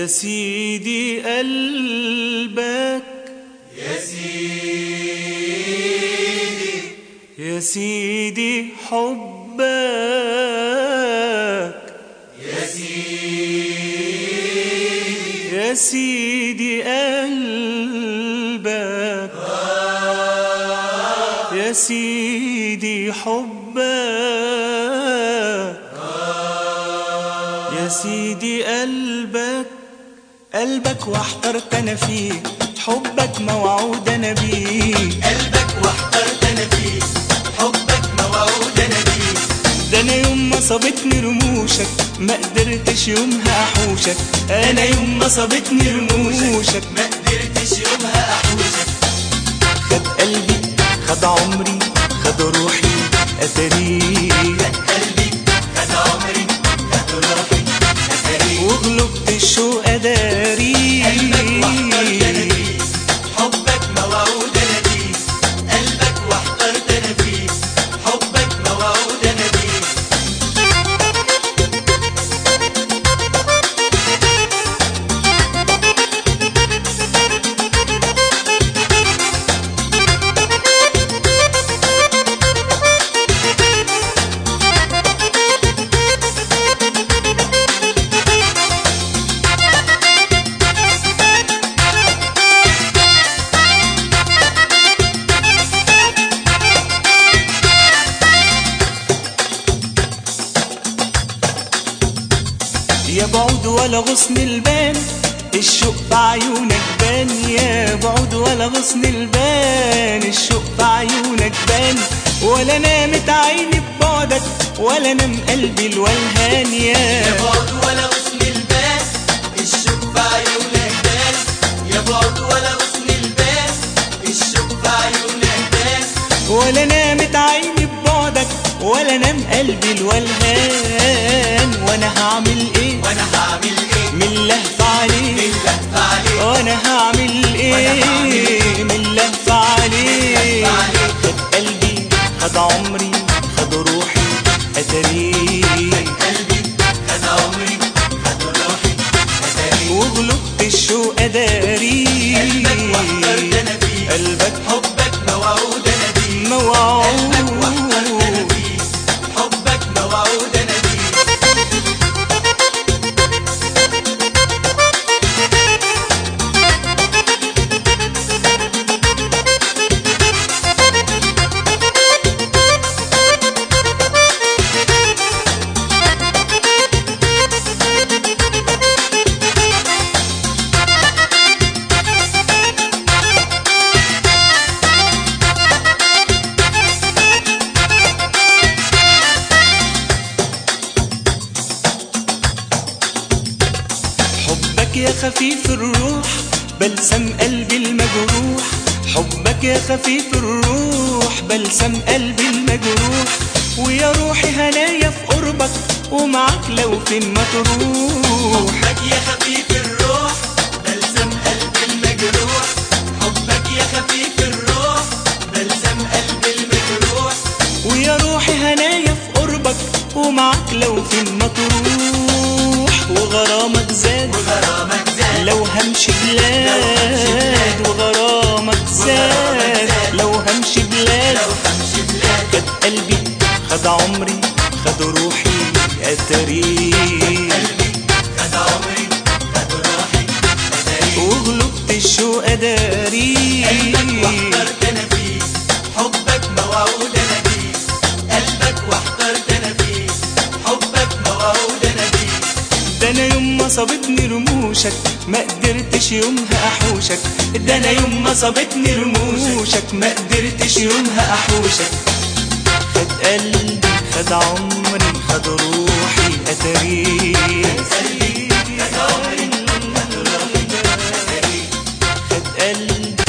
سيدي قلبك يا سيدي يا سيدي حبك يا سيدي يا سيدي قلبك يا سيدي حبك يا سيدي قلبك قلبك واحترت انا فيه حبك موعود انا بيه قلبك واحترت انا فيه حبك موعود انا بيه ده انا يوم ما صابتني رموشك ما قدرتش يومها احوشك انا يوم ما صابتني رموشك ما قدرتش يومها احوشك خد قلبي خد عمري خد روحي اتاريه قلبي خد عمري خد روحي أسري وغلبت الشوق اداريه قلبك واحترت انا فيه حبك موعود انا بيه قلبك واحترت انا فيه حبك موعود انا بيه يا بعود ولا غصن البان الشوق في عيونك بان يا بعود ولا غصن البان الشوق في عيونك بان ولا نامت عيني ببعدك ولا نام قلبي الولهان يا يا بعد ولا غصن الباس الشوق في عيونك بان يا بعد ولا غصن الباس الشوق في عيونك بان ولا نامت عيني ببعدك ولا نام قلبي الولهان وانا هعمل ايه وانا هعمل ايه من لهف عليه اللهف عليك وانا هعمل ايه من لهف عليه خد قلبي خد عمري خد روحي اتاريه قلبي خد عمري خد روحي أسري وغلبت الشوق اداريه قلبك واحترت انا فيه قلبك حبك موعود انا بيه قلبك واحترت انا موعود فيه حبك موعود انا بيه حبك يا خفيف الروح بلسم قلبي المجروح حبك يا خفيف الروح بلسم قلبي المجروح ويا روحي هنايا في قربك ومعاك لو فين ما تروح حبك يا خفيف الروح بلسم قلبي المجروح حبك يا خفيف الروح بلسم قلبي المجروح ويا روحي هنايا في قربك ومعاك لو فين ما تروح وغرامك زاد وغرامك زاد لو همشي بلاد وغرامك زاد لو همشي بلاد لو همشي بلاد خد قلبي خد عمري خد روحي اتاريه قلبي خد عمري خد روحي أسري وغلبت الشوق قلبك اداريه واحترت انا فيه حبك موعود انا بيه قلبك واحترت انا فيه حبك موعود انا بيه ده انا يوم ما صابتني رموشك ما قدرتش يومها احوشك ده انا يوم ما صابتني رموشك ما قدرتش يومها احوشك خد قلبي خد عمري خد روحي اتاريه قلبي خد عمري